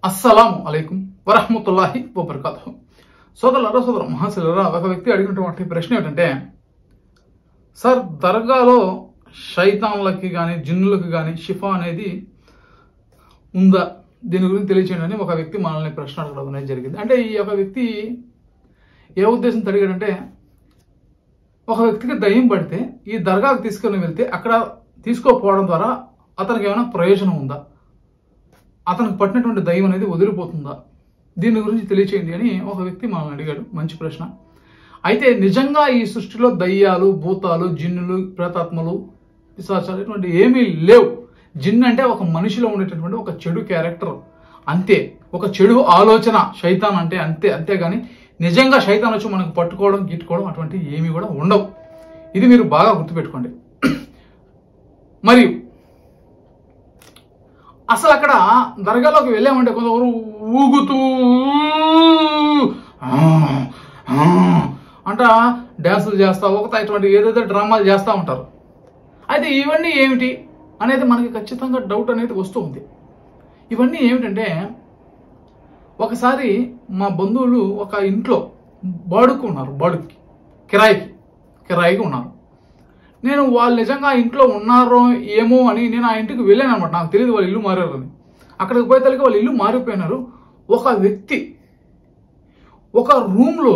అస్సలం అలైకుం వరహమతుల్లాహి వబర్కాతు సోదరులారా సోదర మహాశిలరా ఒక వ్యక్తి అడిగినటువంటి ప్రశ్న ఏంటంటే సార్ దర్గాలో శైతాన్లకి కానీ జిన్నులకి కానీ షిఫా అనేది ఉందా దీని గురించి తెలియచేయండి అని ఒక వ్యక్తి మనల్ని ప్రశ్న అడగడం అనేది జరిగింది అంటే ఈ ఒక వ్యక్తి ఏ ఉద్దేశంతో అడిగాడంటే ఒక వ్యక్తికి దయ్యం పడితే ఈ దర్గాకు తీసుకుని వెళ్తే అక్కడ తీసుకోకపోవడం ద్వారా అతనికి ఏమైనా ప్రయోజనం ఉందా అతనికి పట్టినటువంటి దయ్యం అనేది వదిలిపోతుందా దీని గురించి తెలియచేయండి అని ఒక వ్యక్తి మనల్ని అడిగాడు మంచి ప్రశ్న అయితే నిజంగా ఈ సృష్టిలో దయ్యాలు భూతాలు జిన్నులు ప్రేతాత్మలు పిశాచాలు ఇటువంటి ఏమీ లేవు జిన్ అంటే ఒక మనిషిలో ఉండేటటువంటి ఒక చెడు క్యారెక్టర్ అంతే ఒక చెడు ఆలోచన శైతాన్ అంటే అంతే అంతేగాని నిజంగా శైతాన్ వచ్చి మనకు పట్టుకోవడం గిట్టుకోవడం అటువంటి ఏమీ కూడా ఉండవు ఇది మీరు బాగా గుర్తుపెట్టుకోండి మరియు అసలు అక్కడ దర్గాలోకి వెళ్ళామంటే కొందరు ఊగుతూ "ఆ, ఆ" అంట డ్యాన్సులు చేస్తా ఒకతా ఇటువంటి ఏదైతే డ్రామాలు చేస్తూ ఉంటారు అయితే ఇవన్నీ ఏమిటి అనేది మనకి ఖచ్చితంగా డౌట్ అనేది వస్తూ ఉంది ఇవన్నీ ఏమిటంటే ఒకసారి మా బంధువులు ఒక ఇంట్లో బాడుకు ఉన్నారు బాడుకి కిరాయికి కిరాయికి ఉన్నారు నేను వాళ్ళు నిజంగా ఆ ఇంట్లో ఉన్నారో ఏమో అని నేను ఆ ఇంటికి వెళ్ళాను అనమాట నాకు తెలియదు వాళ్ళు ఇల్లు మారారని అక్కడికి పోయేతలకి వాళ్ళు ఇల్లు మారిపోయినారు ఒక వ్యక్తి ఒక రూమ్లో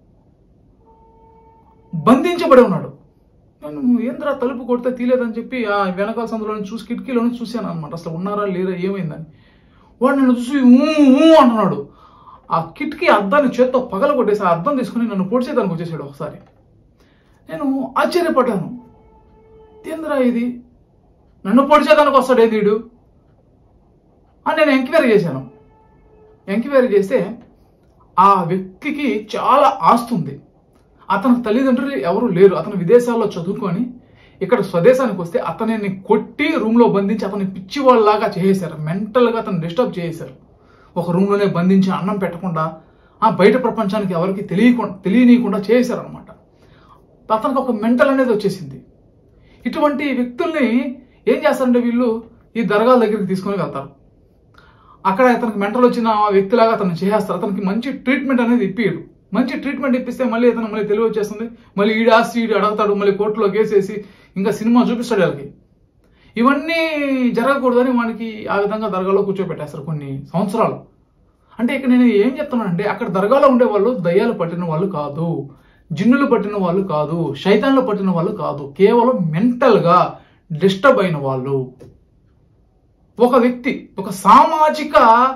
బంధించబడి ఉన్నాడు నేను ఏంద్రా తలుపు కొడితే తీలేదని చెప్పి ఆ వెనకాల సందులో నుంచి చూసి కిటికీలో నుంచి చూశాను అనమాట అసలు ఉన్నారా లేరా ఏమైందని వాడు నన్ను చూసి ఊ ఊ అంటున్నాడు ఆ కిటికీ అద్దాన్ని చేత్తో పగల కొట్టేసి ఆ అద్దం తీసుకుని నన్ను పొడిచేదానికి వచ్చేసాడు ఒకసారి నేను ఆశ్చర్యపడ్డాను ఏందిరా ఇది నన్ను పొడిచేదానికి వస్తాడు ఏది వీడు అని నేను ఎంక్వైరీ చేశాను ఎంక్వైరీ చేస్తే ఆ వ్యక్తికి చాలా ఆస్తి ఉంది అతని తల్లిదండ్రులు ఎవరు లేరు అతను విదేశాల్లో చదువుకొని ఇక్కడ స్వదేశానికి వస్తే అతనిని కొట్టి రూమ్లో బంధించి అతని పిచ్చివాళ్ళలాగా చేసేశారు మెంటల్గా అతను డిస్టర్బ్ చేసేశారు ఒక రూమ్లోనే బంధించి అన్నం పెట్టకుండా ఆ బయట ప్రపంచానికి ఎవరికి తెలియకుండా తెలియనీయకుండా చేశారు అనమాట అతనికి ఒక మెంటల్ అనేది వచ్చేసింది ఇటువంటి వ్యక్తుల్ని ఏం చేస్తారంటే వీళ్ళు ఈ దర్గాల దగ్గరికి తీసుకొని వెళ్తారు అక్కడ అతనికి మెంటల్ వచ్చిన ఆ వ్యక్తిలాగా అతను చేసేస్తారు అతనికి మంచి ట్రీట్మెంట్ అనేది ఇప్పియరు మంచి ట్రీట్మెంట్ ఇప్పిస్తే మళ్ళీ అతను మళ్ళీ తెలివి వచ్చేస్తుంది మళ్ళీ ఈడు ఆస్తి ఈడు అడగతాడు మళ్ళీ కోర్టులో కేసేసి ఇంకా సినిమా చూపిస్తాడు వాళ్ళకి ఇవన్నీ జరగకూడదని వానికి ఆ విధంగా దర్గాలో కూర్చోబెట్టేస్తారు కొన్ని సంవత్సరాలు అంటే ఇక్కడ నేను ఏం చెప్తున్నానంటే అక్కడ దర్గాలో ఉండే వాళ్ళు దయ్యాలు పట్టిన వాళ్ళు కాదు జిన్నులు పట్టిన వాళ్ళు కాదు శైతాన్లు పట్టిన వాళ్ళు కాదు కేవలం మెంటల్గా డిస్టర్బ్ అయిన వాళ్ళు ఒక వ్యక్తి ఒక సామాజిక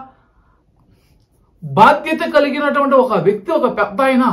బాధ్యత కలిగినటువంటి ఒక వ్యక్తి ఒక పెద్ద ఆయన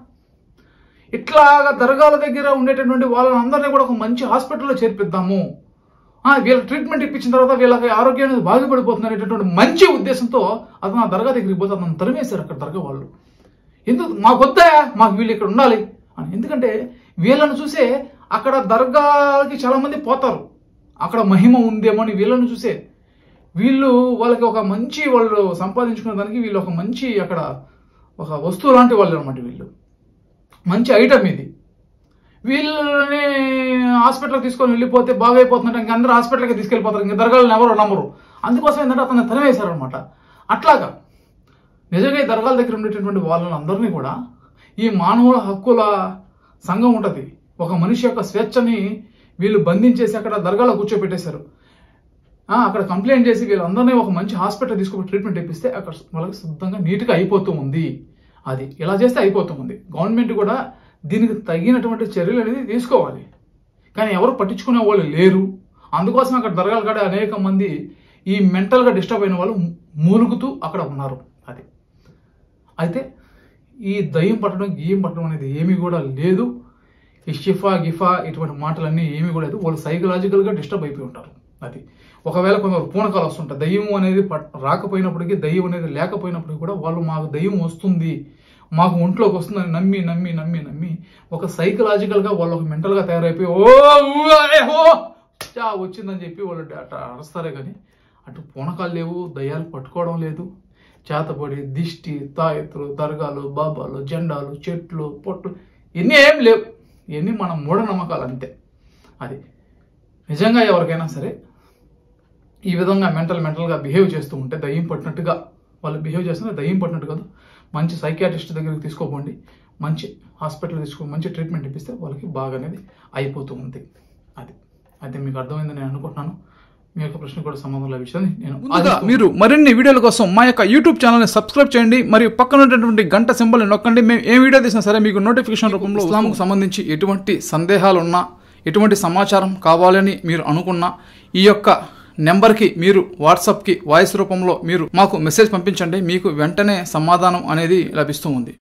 ఇట్లాగా దర్గాల దగ్గర ఉండేటటువంటి వాళ్ళందరినీ కూడా ఒక మంచి హాస్పిటల్లో చేర్పిద్దాము ఆ, వీళ్ళకి ట్రీట్మెంట్ ఇప్పించిన తర్వాత వీళ్ళకి ఆరోగ్యం అనేది బాగుపడిపోతుంది అనేటటువంటి మంచి ఉద్దేశంతో అతను ఆ దర్గా దగ్గరికి పోతే అతను తరిమేశారు అక్కడ దర్గా వాళ్ళు ఎందుకు మాకు వద్దా మాకు వీళ్ళు ఇక్కడ ఉండాలి అని ఎందుకంటే వీళ్ళని చూసే అక్కడ దర్గాకి చాలా మంది పోతారు అక్కడ మహిమ ఉందేమో అని వీళ్ళని చూసే వీళ్ళు వాళ్ళకి ఒక మంచి వాళ్ళు సంపాదించుకునే దానికి వీళ్ళు ఒక మంచి అక్కడ ఒక వస్తువు లాంటి వాళ్ళు అనమాట వీళ్ళు మంచి ఐటమ్ ఇది వీళ్ళని హాస్పిటల్కి తీసుకొని వెళ్ళిపోతే బాగైపోతుందంటే ఇంక అందరూ హాస్పిటల్కి తీసుకెళ్ళిపోతారు ఇంక దర్గాలను ఎవరు నమ్మరు అందుకోసం ఏంటంటే అతన్ని తరివేశారనమాట అట్లాగా నిజంగా ఈ దర్గాల దగ్గర ఉండేటటువంటి వాళ్ళని అందరినీ కూడా ఈ మానవుల హక్కుల సంఘం ఉంటుంది ఒక మనిషి యొక్క స్వేచ్ఛని వీళ్ళు బంధించేసి అక్కడ దర్గాలో కూర్చోబెట్టేశారు ఆ, అక్కడ కంప్లైంట్ చేసి వీళ్ళందరినీ ఒక మంచి హాస్పిటల్ తీసుకుని ట్రీట్మెంట్ ఇప్పిస్తే అక్కడ వాళ్ళకి శుద్ధంగా నీట్గా అయిపోతూ ఉంది అది ఇలా చేస్తే అయిపోతూ ఉంది గవర్నమెంట్ కూడా దీనికి తగినటువంటి చర్యలు అనేది తీసుకోవాలి కానీ ఎవరు పట్టించుకునే వాళ్ళు లేరు అందుకోసం అక్కడ దర్గాల కాడ అనేక మంది ఈ మెంటల్గా డిస్టర్బ్ అయిన వాళ్ళు మూలుగుతూ అక్కడ ఉన్నారు అది అయితే ఈ దయ్యం పట్టడం గీయం పట్టడం అనేది ఏమీ కూడా లేదు ఈ షిఫా గిఫా ఇటువంటి మాటలన్నీ ఏమీ కూడా లేదు వాళ్ళు సైకలాజికల్గా డిస్టర్బ్ అయిపోయి ఉంటారు అది ఒకవేళ కొందరు పూనకాలు వస్తుంటాయి దయ్యం అనేది పట్- రాకపోయినప్పటికీ దయ్యం అనేది లేకపోయినప్పటికీ కూడా వాళ్ళు మాకు దయ్యం వస్తుంది మాకు ఒంట్లోకి వస్తుందని నమ్మి నమ్మి నమ్మి నమ్మి ఒక సైకలాజికల్గా వాళ్ళు ఒక మెంటల్గా తయారైపోయి ఓ ఊ, ఏ, హో చా వచ్చిందని చెప్పి వాళ్ళు అట్లా అరుస్తారే కానీ అటు పూనకాలు లేవు దయ్యాలు పట్టుకోవడం లేదు చేతబడి దిష్టి తాయెత్తులు దర్గాలు బాబాలు జెండాలు చెట్లు పొట్లు ఇవన్నీ ఏం లేవు ఇవన్నీ మన మూఢనమ్మకాలు అంతే అది నిజంగా ఎవరికైనా సరే ఈ విధంగా మెంటల్ మెంటల్గా బిహేవ్ చేస్తూ ఉంటే దయ్యం పట్టినట్టుగా వాళ్ళు బిహేవ్ చేస్తున్నారు దయ్యం పట్టినట్టు కాదు మంచి సైకియాట్రిస్ట్ దగ్గరికి తీసుకోపోండి మంచి హాస్పిటల్ తీసుకో మంచి ట్రీట్మెంట్ ఇప్పిస్తే వాళ్ళకి బాగా అనేది అయిపోతూ ఉంది అది అయితే మీకు అర్థమైందని నేను అనుకుంటున్నాను మీ యొక్క ప్రశ్న కూడా సమాధానం లభించింది నేను ముందుగా మీరు మరిన్ని వీడియోల కోసం మా యొక్క యూట్యూబ్ ఛానల్ని సబ్స్క్రైబ్ చేయండి మరియు పక్కన ఉన్నటువంటి గంట సింబల్ నొక్కండి మేము ఏ వీడియో తీసినా సరే మీకు నోటిఫికేషన్ రూపంలో ఇస్లాంకు సంబంధించి ఎటువంటి సందేహాలు ఉన్నా ఎటువంటి సమాచారం కావాలని మీరు అనుకున్నా ఈ యొక్క నెంబర్కి మీరు వాట్సాప్కి వాయిస్ రూపంలో మీరు మాకు మెసేజ్ పంపించండి మీకు వెంటనే సమాధానం అనేది లభిస్తూ ఉంది